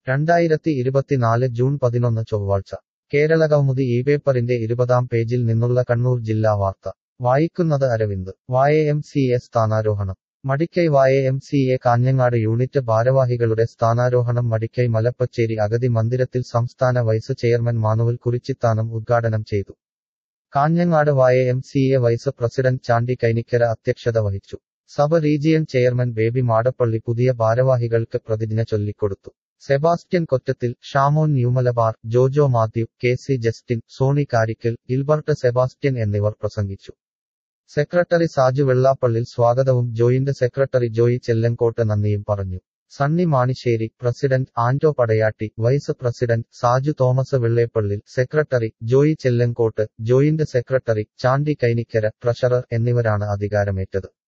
രണ്ടായിരത്തി ഇരുപത്തിനാല് ജൂൺ പതിനൊന്ന് ചൊവ്വാഴ്ച കേരളകൗമുദി ഈ പേപ്പറിന്റെ ഇരുപതാം പേജിൽ നിന്നുള്ള കണ്ണൂർ ജില്ലാ വാർത്ത വായിക്കുന്നത് Aravind Y M C A സ്ഥാനാരോഹണം Madikkai Y M C A Kanhangad unit ഭാരവാഹികളുടെ സ്ഥാനാരോഹണം മടിക്കൈ മലപ്പച്ചേരി അഗതി മന്ദിരത്തിൽ സംസ്ഥാന വൈസ് ചെയർമാൻ മാനുവൽ കുറിച്ചിത്താനം ഉദ്ഘാടനം ചെയ്തു Kanhangad Y M C A vice president Chandy Kainikkara അധ്യക്ഷത വഹിച്ചു സഭ റീജിയൻ ചെയർമാൻ ബേബി മാടപ്പള്ളി പുതിയ ഭാരവാഹികൾക്ക് പ്രതിജ്ഞ ചൊല്ലിക്കൊടുത്തു Sebastian കൊറ്റത്തിൽ Shamon ന്യൂമലബാർ Jojo Mathew K C Justin Sony Karikkal Gilbert Sebastian എന്നിവർ പ്രസംഗിച്ചു സെക്രട്ടറി സാജു വെള്ളാപ്പള്ളിൽ സ്വാഗതവും ജോയിന്റ് സെക്രട്ടറി ജോയി ചെല്ലങ്കോട്ട് നന്ദിയും പറഞ്ഞു Sunny Manisseri president Anto Padayatti vice president Saju Thomas Vellappallil secretary Joy Chellankottu joint secretary Chandy Kainikkara treasurer എന്നിവരാണ് അധികാരമേറ്റത്